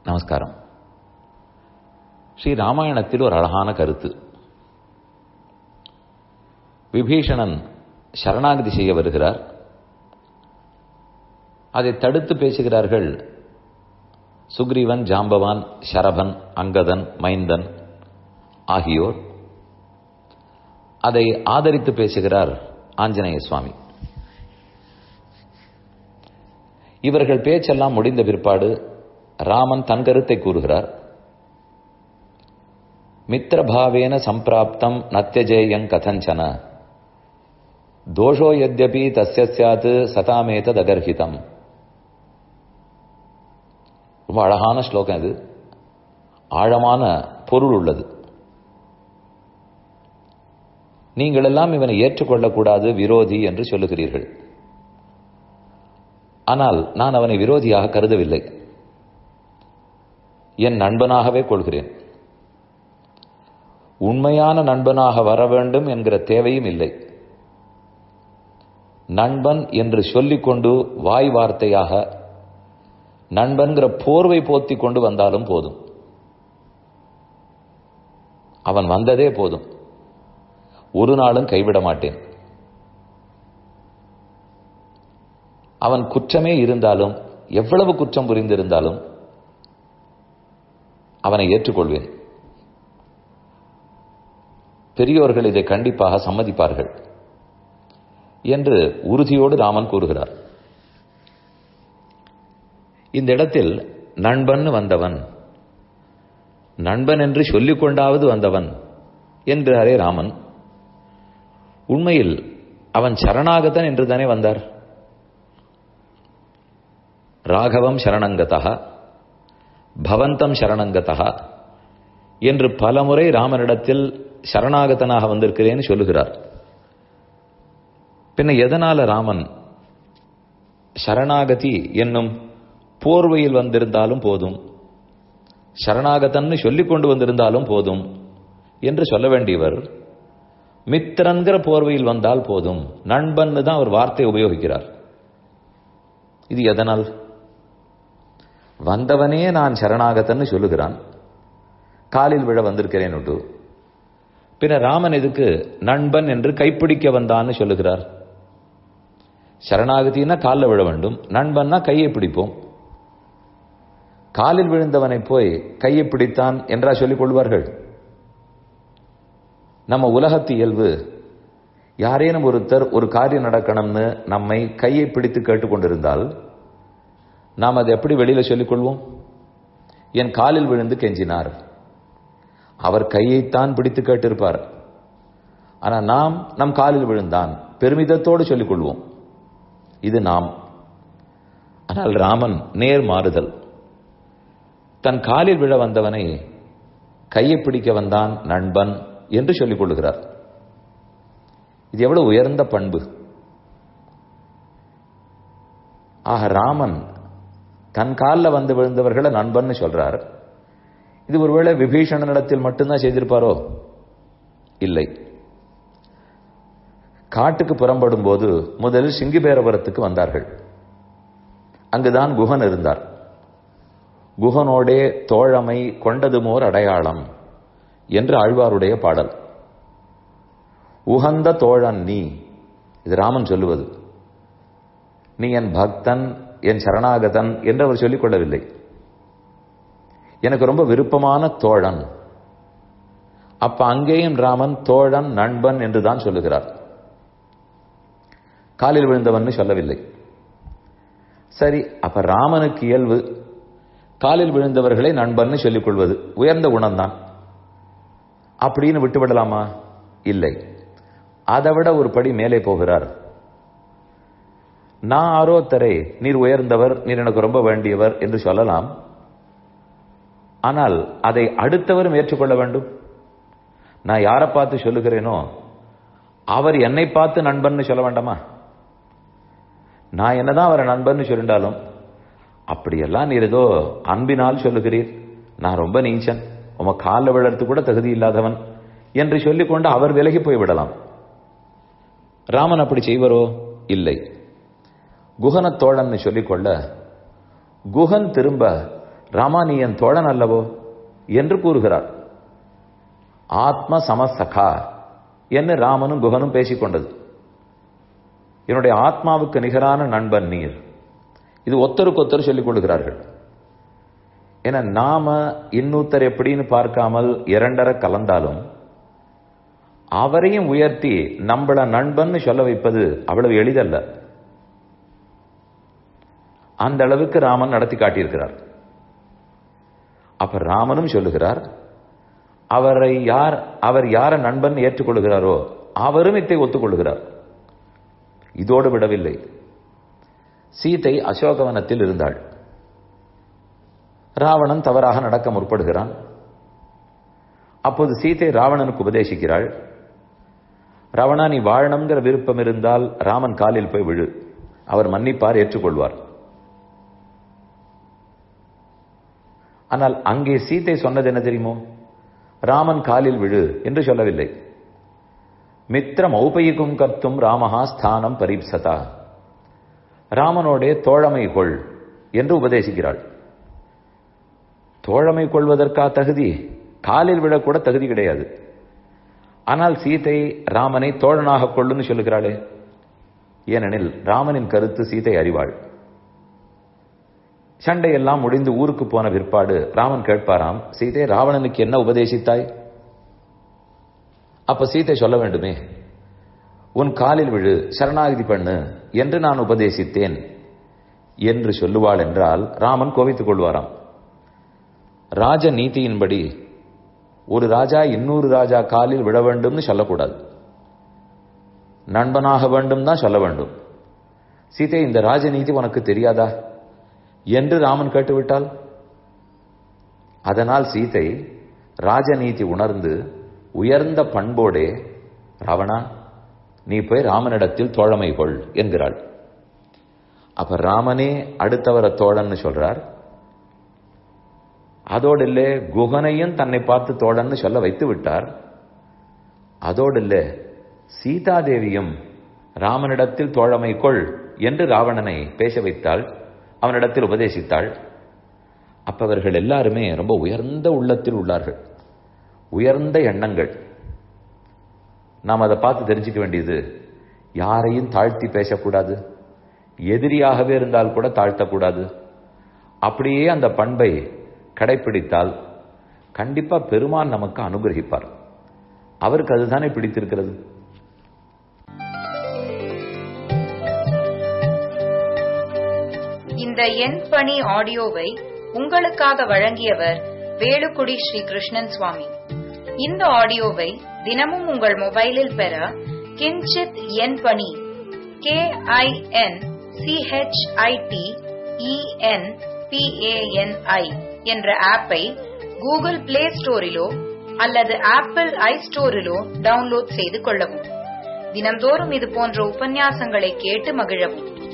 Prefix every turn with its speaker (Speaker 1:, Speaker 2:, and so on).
Speaker 1: நமஸ்காரம் ஸ்ரீ ராமாயணத்தில் ஒரு அழகான கருத்து விபீஷணன் சரணாகதி செய்ய வருகிறார் அதை தடுத்து பேசுகிறார்கள் சுக்ரீவன் ஜாம்பவான் சரபன் அங்கதன் மைந்தன் ஆகியோர் அதை ஆதரித்து பேசுகிறார் ஆஞ்சநேய சுவாமி இவர்கள் பேச்செல்லாம் முடிந்த பிற்பாடு ராமன் தன் கருத்தை கூறுகிறார் மித்திரபாவேன சம்பிராப்தம் நத்தியஜேயங் கதஞ்சன தோஷோ யத்யபி தஸ்ய சாத் சதாமேதத் அகர்ஹிதம் ரொம்ப அழகான ஸ்லோகம் இது ஆழமான பொருள் உள்ளது நீங்கள் எல்லாம் இவனை ஏற்றுக்கொள்ளக்கூடாது விரோதி என்று சொல்லுகிறீர்கள் ஆனால் நான் அவனை விரோதியாக கருதவில்லை என் நண்பனாகவே கொள்கிறேன் உண்மையான நண்பனாக வர வேண்டும் என்கிற தேவையும் இல்லை நண்பன் என்று சொல்லிக்கொண்டு வாய் வார்த்தையாக நண்பன்கிற போர்வை போத்தி கொண்டு வந்தாலும் போதும் அவன் வந்ததே போதும் ஒரு நாளும் கைவிட மாட்டேன் அவன் குற்றமே இருந்தாலும் எவ்வளவு குற்றம் புரிந்திருந்தாலும் அவனை ஏற்றுக்கொள்வேன் பெரியோர்கள் இதை கண்டிப்பாக சம்மதிப்பார்கள் என்று உறுதியோடு ராமன் கூறுகிறார் இந்த இடத்தில் நண்பன் வந்தவன் நண்பன் என்று சொல்லிக் கொண்டாவது வந்தவன் என்கிறாரே ராமன் உண்மையில் அவன் சரணாகதன் என்று தானே வந்தார் ராகவம் சரணங்கதா பவந்தம் சரணங்கதா என்று பலமுறை ராமனிடத்தில் சரணாகதனாக வந்திருக்கிறேன்னு சொல்லுகிறார் பின்ன எதனால ராமன் சரணாகதி என்னும் போர்வையில் வந்திருந்தாலும் போதும் சரணாகதன்னு சொல்லிக் கொண்டு வந்திருந்தாலும் போதும் என்று சொல்ல வேண்டியவர் மித்திரன்கிற போர்வையில் வந்தால் போதும் நண்பன் தான் அவர் வார்த்தை உபயோகிக்கிறார் இது எதனால் வந்தவனே நான் சரணாகத்தன்னு சொல்லுகிறான் காலில் விழ வந்திருக்கிறேன் விட்டு பின்ன ராமன் எதுக்கு நண்பன் என்று கைப்பிடிக்க வந்தான்னு சொல்லுகிறார் சரணாகதினா காலில் விழ வேண்டும் நண்பன்னா கையை பிடிப்போம் காலில் விழுந்தவனை போய் கையை பிடித்தான் என்றா சொல்லிக் கொள்வார்கள் நம்ம உலகத்து இயல்பு யாரேனும் ஒருத்தர் ஒரு காரியம் நடக்கணும்னு நம்மை கையை பிடித்து கேட்டுக்கொண்டிருந்தால் நாம் அதை எப்படி வெளியில சொல்லிக் கொள்வோம் என் காலில் விழுந்து கெஞ்சினார் அவர் கையைத்தான் பிடித்து கேட்டிருப்பார் ஆனா நாம் நம் காலில் விழுந்தான் பெருமிதத்தோடு சொல்லிக் கொள்வோம் இது நாம் ஆனால் ராமன் நேர் மாறுதல் தன் காலில் விழ வந்தவனை கையை பிடிக்க வந்தான் நண்பன் என்று சொல்லிக் கொள்ளுகிறார் இது எவ்வளவு உயர்ந்த பண்பு ஆக ராமன் தன் காலில் வந்து விழுந்தவர்களை நண்பன் சொல்றார் இது ஒருவேளை விபீஷணனிடத்தில் மட்டும்தான் செய்திருப்பாரோ இல்லை காட்டுக்கு புறம்படும் போது முதலில் சிங்கிபேரபுரத்துக்கு வந்தார்கள் அங்குதான் குகன் இருந்தார் குகனோடே தோழமை கொண்டதுமோர் அடையாளம் என்று ஆழ்வாருடைய பாடல் உகந்த தோழன் நீ இது ராமன் சொல்லுவது நீ என் பக்தன் என் சரணாகதன் என்று அவர் சொல்லிக் கொள்ளவில்லை எனக்கு ரொம்ப விருப்பமான தோழன் அப்ப அங்கேயும் ராமன் தோழன் நண்பன் என்று தான் சொல்லுகிறார் காலில் விழுந்தவன் சொல்லவில்லை சரி அப்ப ராமனுக்கு இயல்பு காலில் விழுந்தவர்களை நண்பன் சொல்லிக் கொள்வது உயர்ந்த குணம்தான் அப்படின்னு விட்டுவிடலாமா இல்லை அதை விட ஒரு படி மேலே போகிறார் நான் ஆரோத்தரை நீர் உயர்ந்தவர் நீர் எனக்கு ரொம்ப வேண்டியவர் என்று சொல்லலாம் ஆனால் அதை அடுத்தவரும் ஏற்றுக்கொள்ள வேண்டும் நான் யாரை பார்த்து சொல்லுகிறேனோ அவர் என்னை பார்த்து நண்பன் சொல்ல வேண்டாமா நான் என்னதான் அவரை நண்பன் சொல்லிட்டாலும் அப்படியெல்லாம் நீர் ஏதோ அன்பினால் சொல்லுகிறீர் நான் ரொம்ப நீச்சன் உம காலில் விழறது கூட தகுதி இல்லாதவன் என்று சொல்லிக்கொண்டு அவர் விலகி போய் விடலாம் ராமன் அப்படி செய்வரோ இல்லை குகன தோழன் சொல்லிக்கொள்ள குகன் திரும்ப ராமா நீ என் தோழன் அல்லவோ என்று கூறுகிறார் ஆத்ம சமசகா என்று ராமனும் குகனும் பேசிக்கொண்டது என்னுடைய ஆத்மாவுக்கு நிகரான நண்பன் நீர் இது ஒத்தருக்கு ஒத்தர் சொல்லிக் கொள்கிறார்கள் ஏன்னா நாம இன்னொருத்தர் எப்படின்னு பார்க்காமல் இரண்டரை கலந்தாலும் அவரையும் உயர்த்தி நம்மள நண்பன் சொல்ல வைப்பது அவ்வளவு எளிதல்ல அந்த அளவுக்கு ராமன் நடத்தி காட்டியிருக்கிறார் அப்ப ராமனும் சொல்லுகிறார் அவரை யார் அவர் யார நண்பன் ஏற்றுக்கொள்கிறாரோ அவரும் இத்தை ஒத்துக்கொள்கிறார் இதோடு விடவில்லை சீதை அசோகவனத்தில் இருந்தாள் ராவணன் தவறாக நடக்க முற்படுகிறான் அப்போது சீதை ராவணனுக்கு உபதேசிக்கிறாள் ராவணா நீ வாழணுங்கிற விருப்பம் இருந்தால் ராமன் காலில் போய் விழு அவர் மன்னிப்பார் ஏற்றுக்கொள்வார் ஆனால் அங்கே சீதை சொன்னது என்ன தெரியுமோ ராமன் காலில் விழு என்று சொல்லவில்லை மித்திரம் ஔபயிக்கும் கர்த்தும் ராமஹா ஸ்தானம் பரீப்சதா ராமனோடே தோழமை கொள் என்று உபதேசிக்கிறாள் தோழமை கொள்வதற்கா தகுதி காலில் விழக்கூட தகுதி கிடையாது ஆனால் சீதை ராமனை தோழனாக கொள்ளுன்னு சொல்லுகிறாளே ஏனெனில் ராமனின் கருத்து சீதை அறிவாள் சண்டையெல்லாம் முடிந்து ஊருக்கு போன பிற்பாடு ராமன் கேட்பாராம் சீதை ராவணனுக்கு என்ன உபதேசித்தாய் அப்ப சீதை சொல்ல வேண்டுமே உன் காலில் விழு சரணாகதி பண்ணு என்று நான் உபதேசித்தேன் என்று சொல்லுவாள் என்றால் ராமன் கோவித்துக் கொள்வாராம் ராஜ நீதியின்படி ஒரு ராஜா இன்னொரு ராஜா காலில் விழ வேண்டும்னு சொல்லக்கூடாது நண்பனாக வேண்டும் தான் சொல்ல வேண்டும் சீதை இந்த ராஜநீதி உனக்கு தெரியாதா என்று ராமன் கேட்டுவிட்டால் அதனால் சீதை ராஜநீதி உணர்ந்து உயர்ந்த பண்போடே ராவணா நீ போய் ராமனிடத்தில் தோழமை கொள் என்கிறாள் அப்ப ராமனே அடுத்தவர தோழன்னு சொல்றார் அதோடு இல்லை குகனையும் தன்னை பார்த்து தோழன்னு சொல்ல வைத்து விட்டார் அதோடு இல்லை சீதாதேவியும் ராமனிடத்தில் தோழமை கொள் என்று ராவணனை பேச வைத்தாள் அவனிடத்தில் உபதேசித்தாள் அப்ப அவர்கள் எல்லாருமே ரொம்ப உயர்ந்த உள்ளத்தில் உள்ளார்கள் உயர்ந்த எண்ணங்கள் நாம் அதை பார்த்து தெரிஞ்சுக்க வேண்டியது யாரையும் தாழ்த்தி பேசக்கூடாது எதிரியாகவே இருந்தால் கூட தாழ்த்தக்கூடாது அப்படியே அந்த பண்பை கடைபிடித்தால் கண்டிப்பா பெருமான் நமக்கு அனுகிரகிப்பார் அவருக்கு அதுதானே பிடித்திருக்கிறது
Speaker 2: இந்த எண் பணி ஆடியோவை உங்களுக்காக வழங்கியவர் வேலுக்குடி ஸ்ரீ கிருஷ்ணன் சுவாமி இந்த ஆடியோவை தினமும் உங்கள் மொபைலில் பெற கிஞ்சித் எண் பணி கே ஐ என் சிஹெச்ஐடி இஎன் பிஏஎன்ஐ என்ற ஆப்பை கூகுள் பிளே ஸ்டோரிலோ அல்லது ஆப்பிள் ஐ ஸ்டோரிலோ டவுன்லோட் செய்து கொள்ளவும் தினம்தோறும் இது போன்ற உபன்யாசங்களை கேட்டு மகிழவும்